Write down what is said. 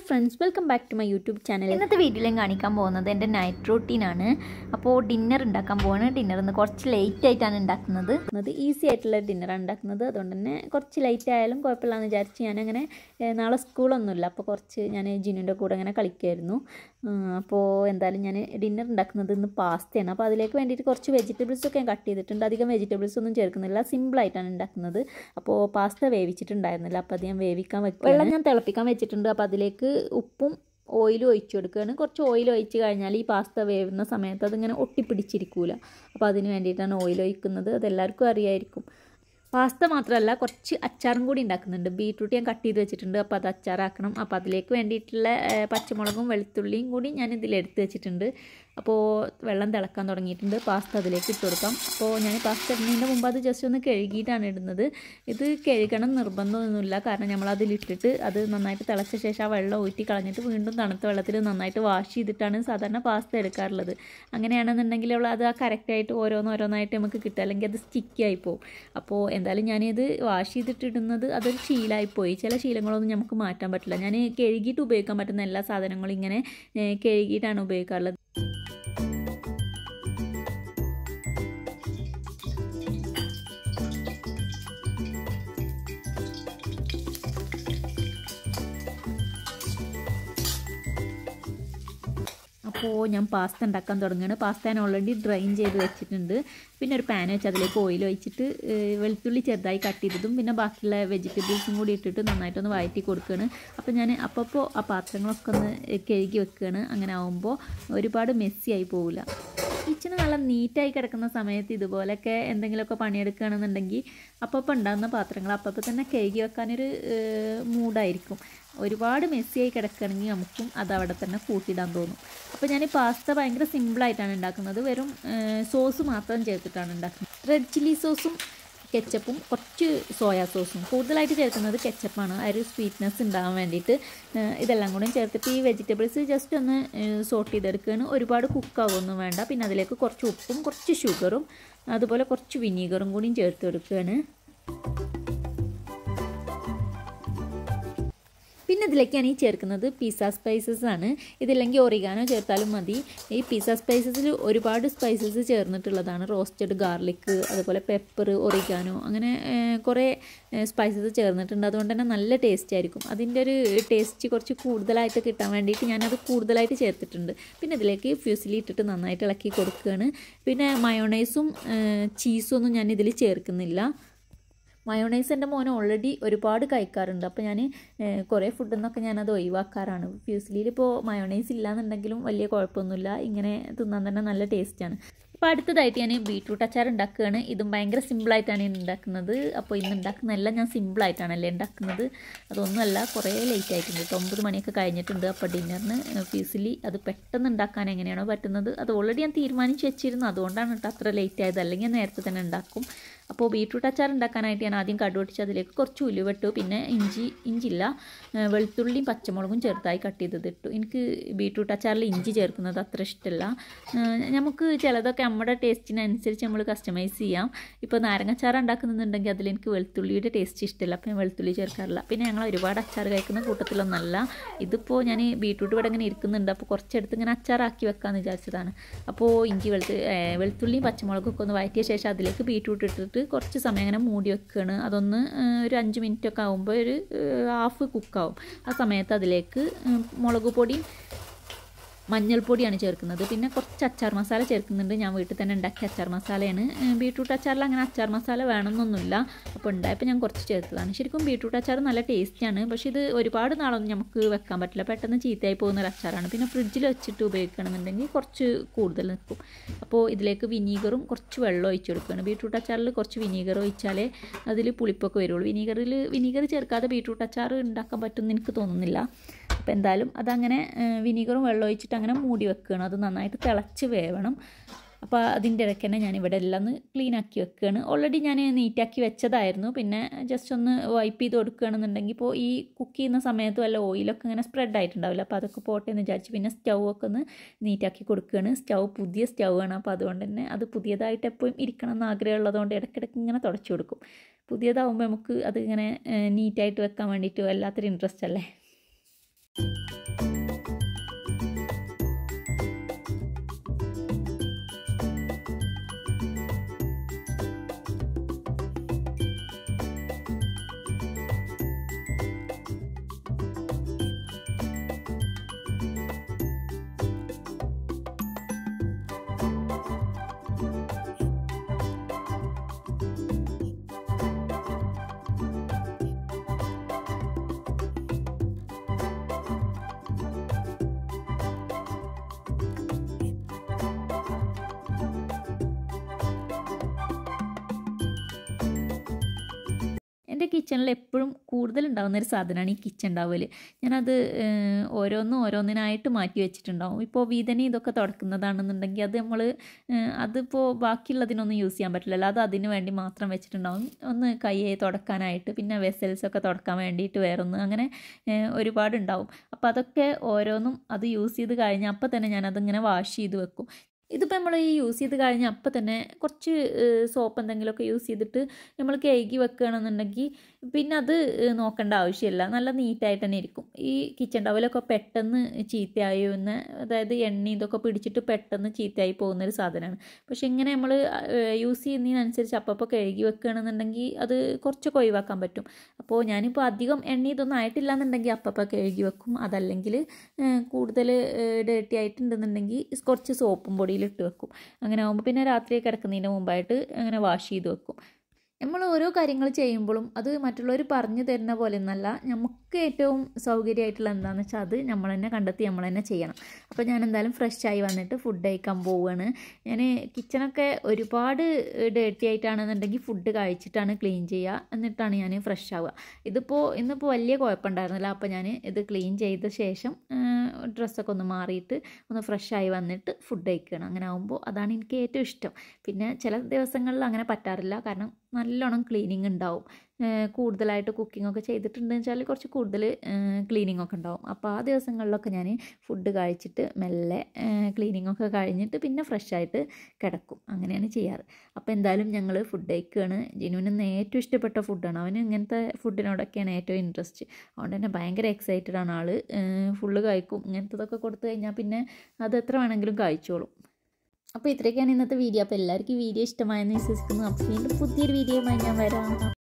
friends welcome back to my YouTube channel ഇന്നത്തെ വീഡിയോയിൽ ഞാൻ കാണിക്കാൻ പോകുന്നത് എൻ്റെ നൈറ്റ് റൂട്ടീനാണ് അപ്പോൾ ഡിന്നർ ഉണ്ടാക്കാൻ പോവാണ് ഡിന്നർ ഇന്ന് കുറച്ച് ലേറ്റ് ആയിട്ടാണ് ഉണ്ടാക്കുന്നത് അത് ഈസി ആയിട്ടുള്ള ഡിന്നറാണ് ഉണ്ടാക്കുന്നത് അതുകൊണ്ട് തന്നെ കുറച്ച് ലൈറ്റ് ആയാലും കുഴപ്പമില്ലാന്ന് വിചാരിച്ച് ഞാനങ്ങനെ ഏഹ്, നാളെ സ്കൂളൊന്നുമില്ല അപ്പോൾ കുറച്ച് ഞാൻ ജിനുവിൻ്റെ കൂടെ അങ്ങനെ കളിക്കുമായിരുന്നു അപ്പോൾ എന്തായാലും ഞാൻ ഡിന്നർ ഉണ്ടാക്കുന്നത് ഇന്ന് പാസ്തയാണ് അപ്പോൾ അതിലേക്ക് വേണ്ടിയിട്ട് കുറച്ച് വെജിറ്റബിൾസ് ഒക്കെ ഞാൻ കട്ട് ചെയ്തിട്ടുണ്ട് അധികം വെജിറ്റബിൾസ് ഒന്നും ചേർക്കുന്നില്ല സിമ്പിളായിട്ടാണ് ഉണ്ടാക്കുന്നത് അപ്പോൾ പാസ്ത വേവിച്ചിട്ടുണ്ടായിരുന്നില്ല അപ്പോൾ അത് ഞാൻ വേവിക്കാൻ വെക്കും വെള്ളം ഞാൻ തിളപ്പിക്കാൻ വെച്ചിട്ടുണ്ട് അപ്പോൾ അതിലേക്ക് ഉപ്പും ഓയിലും ഒഴിച്ചു കൊടുക്കുകയാണ് കുറച്ച് ഓയിൽ ഒഴിച്ച് കഴിഞ്ഞാൽ ഈ പാസ്ത വേവുന്ന സമയത്ത് അതിങ്ങനെ ഒട്ടിപ്പിടിച്ചിരിക്കൂല അപ്പോൾ അതിന് വേണ്ടിയിട്ടാണ് ഓയിൽ ഒഴിക്കുന്നത് അതെല്ലാവർക്കും അറിയായിരിക്കും പാസ്ത മാത്രമല്ല കുറച്ച് അച്ചാറും കൂടി ഉണ്ടാക്കുന്നുണ്ട് ബീട്രൂട്ട് ഞാൻ കട്ട് ചെയ്ത് വെച്ചിട്ടുണ്ട് അപ്പോൾ അത് അച്ചാറാക്കണം അപ്പോൾ അതിലേക്ക് വേണ്ടിയിട്ടുള്ള ഏഹ്, പച്ചമുളകും വെളുത്തുള്ളിയും കൂടി ഞാൻ ഇതിലെടുത്ത് വെച്ചിട്ടുണ്ട് അപ്പോൾ വെള്ളം തിളക്കാൻ തുടങ്ങിയിട്ടുണ്ട് പാസ്ത അതിലേക്ക് ഇട്ട് കൊടുക്കാം അപ്പോൾ ഞാൻ പാസ്ത ഇടുന്നതിൻ്റെ മുമ്പ് അത് ജസ്റ്റ് ഒന്ന് കഴുകിയിട്ടാണ് ഇടുന്നത് ഇത് കഴുകണം നിർബന്ധമൊന്നുമില്ല കാരണം നമ്മൾ അതിലിട്ടിട്ട് അത് നന്നായിട്ട് തിളച്ച ശേഷം ആ വെള്ളം ഊറ്റി കളഞ്ഞിട്ട് വീണ്ടും തണുത്ത വെള്ളത്തിൽ നന്നായിട്ട് വാഷ് ചെയ്തിട്ടാണ് സാധാരണ പാസ്ത എടുക്കാറുള്ളത് അങ്ങനെയാണെന്നുണ്ടെങ്കിൽ ഉള്ള അത് ആ കറക്റ്റായിട്ട് ഓരോന്നോരോന്നായിട്ട് നമുക്ക് കിട്ടുക അല്ലെങ്കിൽ അത് സ്റ്റിക്കി ആയി പോകും അപ്പോൾ എന്തായാലും ഞാനിത് വാഷ് ചെയ്തിട്ട് ഇടുന്നത് അതൊരു ശീലമായി പോയി ചില ശീലങ്ങളൊന്നും നമുക്ക് മാറ്റാൻ പറ്റില്ല ഞാൻ കഴുകിയിട്ട് ഉപയോഗിക്കാൻ പറ്റുന്ന എല്ലാ സാധനങ്ങളും ഇങ്ങനെ ഏഹ്, കഴുകിയിട്ടാണ് ഉപയോഗിക്കാറുള്ളത് അപ്പോൾ ഞാൻ പാസ്ത ഉണ്ടാക്കാൻ തുടങ്ങുകയാണ് പാസ്ത ഞാൻ ഓൾറെഡി ഡ്രൈൻ ചെയ്ത് വെച്ചിട്ടുണ്ട് പിന്നെ ഒരു പാൻ വെച്ച് അതിലേക്ക് ഓയിൽ ഒഴിച്ചിട്ട് ഏഹ്, വെളുത്തുള്ളി ചെറുതായി കട്ട് ചെയ്തതും പിന്നെ ബാക്കിയുള്ള വെജിറ്റബിൾസും കൂടി ഇട്ടിട്ട് നന്നായിട്ടൊന്ന് വഴറ്റി കൊടുക്കുകയാണ് അപ്പോൾ ഞാൻ അപ്പോൾ ആ പാത്രങ്ങളൊക്കെ ഒന്ന് കഴുകി വെക്കുകയാണ് അങ്ങനെ ആവുമ്പോൾ ഒരുപാട് മെസ്സി ആയി പോവില്ല കിച്ചണ് നല്ല നീറ്റായി കിടക്കുന്ന സമയത്ത് ഇതുപോലെയൊക്കെ എന്തെങ്കിലുമൊക്കെ പണിയെടുക്കുകയാണെന്നുണ്ടെങ്കിൽ അപ്പോൾ ഉണ്ടാകുന്ന പാത്രങ്ങൾ അപ്പോൾ തന്നെ കഴുകി വെക്കാനൊരു ഏഹ്, മൂഡായിരിക്കും ഒരുപാട് മെസ്സിയായി കിടക്കുകയാണെങ്കിൽ നമുക്കും അത് അവിടെ തന്നെ കൂട്ടിയിടാൻ തോന്നും അപ്പോൾ ഞാൻ പാസ്ത ഭയങ്കര സിമ്പിളായിട്ടാണ് ഉണ്ടാക്കുന്നത് വെറും സോസ് മാത്രം ചേർത്തിട്ടാണ് ഉണ്ടാക്കുന്നത് റെഡ് ചില്ലി സോസും കെച്ചപ്പും കുറച്ച് സോയാ സോസും കൂടുതലായിട്ട് ചേർക്കുന്നത് കെച്ചപ്പാണ് ആ ഒരു സ്വീറ്റ്നെസ് ഉണ്ടാകാൻ വേണ്ടിയിട്ട് ഏഹ് ഇതെല്ലാം കൂടെ ചേർത്തിട്ട് ഈ വെജിറ്റബിൾസ് ജസ്റ്റ് ഒന്ന് സോട്ട് ചെയ്തെടുക്കുകയാണ് ഒരുപാട് കുക്കാവൊന്നും വേണ്ട പിന്നെ അതിലേക്ക് കുറച്ച് ഉപ്പും കുറച്ച് ഷുഗറും അതുപോലെ കുറച്ച് വിനീഗറും കൂടിയും ചേർത്ത് കൊടുക്കുകയാണ് പിന്നെ ഇതിലേക്ക് ഞാൻ ഈ ചേർക്കുന്നത് പിസ്സ സ്പൈസസ് ആണ് ഇതില്ലെങ്കിൽ ഒറിഗാനോ ചേർത്താലും മതി ഈ പിസ്സ സ്പൈസസിൽ ഒരുപാട് സ്പൈസസ് ചേർന്നിട്ടുള്ളതാണ് റോസ്റ്റഡ് ഗാർലിക് അതുപോലെ പെപ്പർ ഒറിഗാനോ അങ്ങനെ ഏഹ്, കുറേ സ്പൈസസ് ചേർന്നിട്ടുണ്ട് അതുകൊണ്ട് തന്നെ നല്ല ടേസ്റ്റ് ആയിരിക്കും അതിൻ്റെ ഒരു ടേസ്റ്റ് കുറച്ച് കൂടുതലായിട്ട് കിട്ടാൻ വേണ്ടിയിട്ട് ഞാനത് കൂടുതലായിട്ട് ചേർത്തിട്ടുണ്ട് പിന്നെ ഇതിലേക്ക് ഫ്യൂസിലി ഇട്ടിട്ട് നന്നായിട്ട് ഇളക്കി കൊടുക്കുകയാണ് പിന്നെ മയോണൈസും ചീസും ഒന്നും ഞാൻ ഇതിൽ ചേർക്കുന്നില്ല മയോണൈസ് എൻ്റെ മോൻ ഓൾറെഡി ഒരുപാട് കഴിക്കാറുണ്ട് അപ്പോൾ ഞാൻ കുറേ ഫുഡിൽ നിന്നൊക്കെ ഞാനത് ഒഴിവാക്കാറാണ് ഫ്യൂസിലിയിൽ ഇപ്പോൾ മയോണൈസ് ഇല്ലാന്നുണ്ടെങ്കിലും വലിയ കുഴപ്പമൊന്നുമില്ല ഇങ്ങനെ തിന്നാൻ തന്നെ നല്ല ടേസ്റ്റാണ് അപ്പോൾ അടുത്തതായിട്ട് ഞാൻ ബീട്രൂട്ട് അച്ചാർ ഉണ്ടാക്കുകയാണ് ഇതും ഭയങ്കര സിമ്പിളായിട്ടാണ് ഞാൻ ഉണ്ടാക്കുന്നത് അപ്പോൾ ഇന്ന് ഉണ്ടാക്കുന്നതെല്ലാം ഞാൻ സിമ്പിളായിട്ടാണല്ലേ ഉണ്ടാക്കുന്നത് അതൊന്നുമല്ല കുറേ ലേറ്റ് ആയിട്ടുണ്ട് കേട്ടോ ഒമ്പത് മണിയൊക്കെ കഴിഞ്ഞിട്ടുണ്ട് അപ്പോൾ ഡിന്നറിന് ഫ്യൂസിലി അത് പെട്ടെന്ന് ഉണ്ടാക്കാൻ എങ്ങനെയാണോ പറ്റുന്നത് അത് ഓൾറെഡി ഞാൻ തീരുമാനിച്ച് വെച്ചിരുന്നു അതുകൊണ്ടാണ് കേട്ടോ അത്ര ലേറ്റ് ആയത് അല്ലെങ്കിൽ ഞാൻ നേരത്തെ തന്നെ ഉണ്ടാക്കും അപ്പോൾ ബീട്രൂട്ട് അച്ചാർ ഉണ്ടാക്കാനായിട്ട് ഞാൻ ആദ്യം കടുവട്ടിച്ച് അതിലേക്ക് കുറച്ച് ഉലുവട്ടു പിന്നെ ഇഞ്ചി ഇഞ്ചില്ല ഏഹ് വെളുത്തുള്ളിയും പച്ചമുളകും ചെറുതായി കട്ട് ചെയ്തത് ഇട്ടു എനിക്ക് ബീട്രൂട്ട് അച്ചാറിൽ ഇഞ്ചി ചേർക്കുന്നത് അത്ര ഇഷ്ടമല്ല ഏഹ് നമുക്ക് ചിലതൊക്കെ നമ്മുടെ ടേസ്റ്റിനനുസരിച്ച് നമ്മൾ കസ്റ്റമൈസ് ചെയ്യാം ഇപ്പോൾ നാരങ്ങച്ചാർ ഉണ്ടാക്കുന്നുണ്ടെങ്കിൽ അതിൽ എനിക്ക് വെളുത്തുള്ളിയുടെ ടേസ്റ്റ് ഇഷ്ടമില്ല അപ്പോൾ ഞാൻ വെളുത്തുള്ളി ചേർക്കാറില്ല പിന്നെ ഞങ്ങൾ ഒരുപാട് അച്ചാർ കഴിക്കുന്ന കൂട്ടത്തിലൊന്നല്ല ഇതിപ്പോൾ ഞാൻ ബീട്രൂട്ട് ഇവിടെ ഇങ്ങനെ ഇരിക്കുന്നുണ്ട് അപ്പോൾ കുറച്ചെടുത്ത് ഇങ്ങനെ അച്ചാറാക്കി വെക്കാമെന്ന് വിചാരിച്ചതാണ് അപ്പോൾ ഇഞ്ചി വെളുത്ത് ഏഹ് വെളുത്തുള്ളിയും പച്ചമുളകൊക്കെ ഒന്ന് വഴറ്റിയ ശേഷം അതിലേക്ക് ബീട്രൂട്ട് ഇട്ടിട്ട് കുറച്ച് സമയം അങ്ങനെ മൂടി വെക്കുകയാണ് അതൊന്ന് ഏഹ് ഒരു അഞ്ച് മിനിറ്റ് ഒക്കെ ആകുമ്പോൾ ഒരു ഏഹ് ഹാഫ് കുക്കാവും ആ സമയത്ത് അതിലേക്ക് ഉം, മുളക് പൊടിയും മഞ്ഞൾപ്പൊടിയാണ് ചേർക്കുന്നത് പിന്നെ കുറച്ച് അച്ചാർ മസാല ചേർക്കുന്നുണ്ട് ഞാൻ വീട്ടിൽ തന്നെ ഉണ്ടാക്കിയ അച്ചാർ മസാലയാണ് ഏഹ് ബീട്രൂട്ട് അച്ചാറിൽ അങ്ങനെ അച്ചാർ മസാല വേണമെന്നൊന്നുമില്ല അപ്പോൾ ഉണ്ടായപ്പോൾ ഞാൻ കുറച്ച് ചേർത്തതാണ് ശരിക്കും ബീട്രൂട്ട് അച്ചാർ നല്ല ടേസ്റ്റിയാണ് പക്ഷേ ഇത് ഒരുപാട് നാളൊന്നും നമുക്ക് വെക്കാൻ പറ്റില്ല പെട്ടെന്ന് ചീത്തയായി പോകുന്ന ഒരു അച്ചാറാണ് പിന്നെ ഫ്രിഡ്ജിൽ വെച്ചിട്ട് ഉപയോഗിക്കണമെന്നുണ്ടെങ്കിൽ കുറച്ച് കൂടുതൽ നിൽക്കും അപ്പോൾ ഇതിലേക്ക് വിനീഗറും കുറച്ച് വെള്ളം ഒഴിച്ച് കൊടുക്കുകയാണ് ബീട്രൂട്ട് അച്ചാറിൽ കുറച്ച് വിനീഗർ ഒഴിച്ചാലേ അതിൽ പുളിപ്പൊക്കെ വരുള്ളൂ വിനീഗറിൽ വിനീഗർ ചേർക്കാതെ ബീട്രൂട്ട് അച്ചാർ ഉണ്ടാക്കാൻ പറ്റുമെന്ന് എനിക്ക് തോന്നുന്നില്ല അപ്പോൾ എന്തായാലും അതങ്ങനെ ഏഹ്, വിനീഗറും വെള്ളം ഒഴിച്ചിട്ട് അങ്ങനെ മൂടി വെക്കുകയാണ് അത് നന്നായിട്ട് തിളച്ച് വേവണം അപ്പോൾ അതിൻ്റെ ഇടയ്ക്ക് തന്നെ ഞാൻ ഇവിടെ എല്ലാം ഒന്ന് ക്ലീൻ ആക്കി വെക്കുകയാണ് ഓൾറെഡി ഞാൻ നീറ്റാക്കി വെച്ചതായിരുന്നു പിന്നെ ജസ്റ്റ് ഒന്ന് വൈപ്പ് ചെയ്ത് കൊടുക്കുകയാണെന്നുണ്ടെങ്കിൽ ഇപ്പോൾ ഈ കുക്ക് ചെയ്യുന്ന സമയത്ത് വല്ല ഓയിലൊക്കെ ഇങ്ങനെ സ്പ്രെഡ് ആയിട്ടുണ്ടാവില്ല അപ്പോൾ അതൊക്കെ പോട്ടെ എന്ന് വിചാരിച്ച് പിന്നെ സ്റ്റൗ ഒക്കെ ഒന്ന് നീറ്റാക്കി കൊടുക്കുകയാണ് സ്റ്റൗ പുതിയ സ്റ്റൗ ആണ് അപ്പോൾ അതുകൊണ്ട് തന്നെ അത് പുതിയതായിട്ട് എപ്പോഴും ഇരിക്കണം എന്ന് ആഗ്രഹമുള്ളതുകൊണ്ട് ഇടയ്ക്കിടയ്ക്ക് ഇങ്ങനെ തുടച്ചു കൊടുക്കും പുതിയതാവുമ്പോൾ നമുക്ക് അത് ഇങ്ങനെ നീറ്റായിട്ട് വെക്കാൻ വേണ്ടിയിട്ട് വല്ലാത്തൊരു ഇൻട്രസ്റ്റ് അല്ലേ എൻ്റെ കിച്ചണിൽ എപ്പോഴും കൂടുതൽ ഉണ്ടാകുന്ന ഒരു സാധനമാണ് ഈ കിച്ചൺ ടവൽ ഞാനത് ഏഹ്, ഓരോന്നും ഓരോന്നിനായിട്ട് മാറ്റി വെച്ചിട്ടുണ്ടാവും ഇപ്പോൾ വീതനെ ഇതൊക്കെ തുടക്കുന്നതാണെന്നുണ്ടെങ്കിൽ അത് നമ്മൾ അതിപ്പോൾ ബാക്കിയുള്ളതിനൊന്നും യൂസ് ചെയ്യാൻ പറ്റില്ലല്ലോ അത് അതിന് വേണ്ടി മാത്രം വെച്ചിട്ടുണ്ടാവും ഒന്ന് കയ്യെ തുടക്കാനായിട്ട് പിന്നെ വെസൽസ് ഒക്കെ തുടക്കാൻ വേണ്ടിയിട്ട് വേറൊന്ന് അങ്ങനെ ഏഹ്, ഒരുപാടുണ്ടാവും അപ്പോൾ അതൊക്കെ ഓരോന്നും അത് യൂസ് ചെയ്ത് കഴിഞ്ഞാൽ അപ്പോൾ തന്നെ ഞാനതിങ്ങനെ വാഷ് ചെയ്ത് വെക്കും ഇതിപ്പോൾ നമ്മൾ ഈ യൂസ് ചെയ്ത് കഴിഞ്ഞാൽ അപ്പം തന്നെ കുറച്ച് സോപ്പ് എന്തെങ്കിലുമൊക്കെ യൂസ് ചെയ്തിട്ട് നമ്മൾ കഴുകി വെക്കുകയാണെന്നുണ്ടെങ്കിൽ പിന്നെ അത് ഏഹ്, നോക്കേണ്ട ആവശ്യമില്ല നല്ല നീറ്റായിട്ട് തന്നെ ഇരിക്കും ഈ കിച്ചൺ ടവലൊക്കെ പെട്ടെന്ന് ചീത്തയായുന്ന അതായത് എണ്ണ ഇതൊക്കെ പിടിച്ചിട്ട് പെട്ടെന്ന് ചീത്തയായി പോകുന്നൊരു സാധനമാണ് പക്ഷെ ഇങ്ങനെ നമ്മൾ യൂസ് ചെയ്യുന്നതിനനുസരിച്ച് അപ്പോൾ കഴുകി വെക്കുകയാണെന്നുണ്ടെങ്കിൽ അത് കുറച്ചൊക്കെ ഒഴിവാക്കാൻ പറ്റും അപ്പോൾ ഞാനിപ്പോൾ അധികം എണ്ണ ഇതൊന്നും ആയിട്ടില്ല എന്നുണ്ടെങ്കിൽ അപ്പം കഴുകി വെക്കും അതല്ലെങ്കിൽ കൂടുതൽ ഡേർട്ടി ആയിട്ടുണ്ടെന്നുണ്ടെങ്കിൽ കുറച്ച് സോപ്പും പൊടിയിൽ ഇട്ട് വെക്കും അങ്ങനെ ആകുമ്പോൾ പിന്നെ രാത്രി കിടക്കുന്നതിന് മുമ്പായിട്ട് അങ്ങനെ വാഷ് ചെയ്ത് വെക്കും നമ്മൾ ഓരോ കാര്യങ്ങൾ ചെയ്യുമ്പോഴും അത് മറ്റുള്ളവർ പറഞ്ഞു തരുന്ന പോലെ ഒന്നല്ല നമുക്ക് ഏറ്റവും സൗകര്യമായിട്ടുള്ള എന്താണെന്ന് വെച്ചാൽ അത് നമ്മൾ തന്നെ കണ്ടെത്തി നമ്മൾ തന്നെ ചെയ്യണം അപ്പോൾ ഞാൻ എന്തായാലും ഫ്രഷ് ആയി വന്നിട്ട് ഫുഡ് കഴിക്കാൻ പോവുകയാണ് ഞാൻ കിച്ചണൊക്കെ ഒരുപാട് ഡേർട്ടി ആയിട്ടാണെന്നുണ്ടെങ്കിൽ ഫുഡ് കഴിച്ചിട്ടാണ് ക്ലീൻ ചെയ്യുക എന്നിട്ടാണ് ഞാൻ ഫ്രഷ് ആവുക ഇതിപ്പോൾ ഇന്നിപ്പോൾ വലിയ കുഴപ്പമുണ്ടായിരുന്നില്ല അപ്പോൾ ഞാൻ ഇത് ക്ലീൻ ചെയ്ത ശേഷം ഡ്രസ്സൊക്കെ ഒന്ന് മാറിയിട്ട് ഒന്ന് ഫ്രഷ് ആയി വന്നിട്ട് ഫുഡ് കഴിക്കണം അങ്ങനെ ആകുമ്പോൾ അതാണ് എനിക്ക് ഏറ്റവും ഇഷ്ടം പിന്നെ ചില ദിവസങ്ങളിൽ അങ്ങനെ പറ്റാറില്ല കാരണം നല്ലോണം ക്ലീനിങ് ഉണ്ടാവും ഏഹ് കൂടുതലായിട്ട് കുക്കിംഗ് ഒക്കെ ചെയ്തിട്ടുണ്ടെന്ന് വെച്ചാൽ കുറച്ച് കൂടുതൽ ക്ലീനിങ് ഒക്കെ ഉണ്ടാവും അപ്പോൾ ആ ദിവസങ്ങളിലൊക്കെ ഞാൻ ഫുഡ് കഴിച്ചിട്ട് മെല്ലെ ക്ലീനിങ് ഒക്കെ കഴിഞ്ഞിട്ട് പിന്നെ ഫ്രഷ് ആയിട്ട് കിടക്കും അങ്ങനെയാണ് ചെയ്യാറ് അപ്പോൾ എന്തായാലും ഞങ്ങൾ ഫുഡ് കഴിക്കുകയാണ് ജിനുവിന് ഇന്ന് ഏറ്റവും ഇഷ്ടപ്പെട്ട ഫുഡാണ് അവന് ഇങ്ങനത്തെ ഫുഡിനോടൊക്കെയാണ് ഏറ്റവും ഇൻട്രസ്റ്റ് അതുകൊണ്ട് തന്നെ ഭയങ്കര എക്സൈറ്റഡ് ആണ് ആൾ ഫുള്ള് കഴിക്കും ഇങ്ങനത്തതൊക്കെ കൊടുത്തു കഴിഞ്ഞാൽ പിന്നെ അത് എത്ര വേണമെങ്കിലും കഴിച്ചോളും അപ്പോൾ ഇത്രയൊക്കെയാണ് ഇന്നത്തെ വീഡിയോ അപ്പോൾ എല്ലാവർക്കും ഈ വീഡിയോ ഇഷ്ടമായെന്ന് വിശ്വസിക്കുന്നു അപ്പോൾ വീണ്ടും പുതിയൊരു വീഡിയോയുമായി ഞാൻ വരാം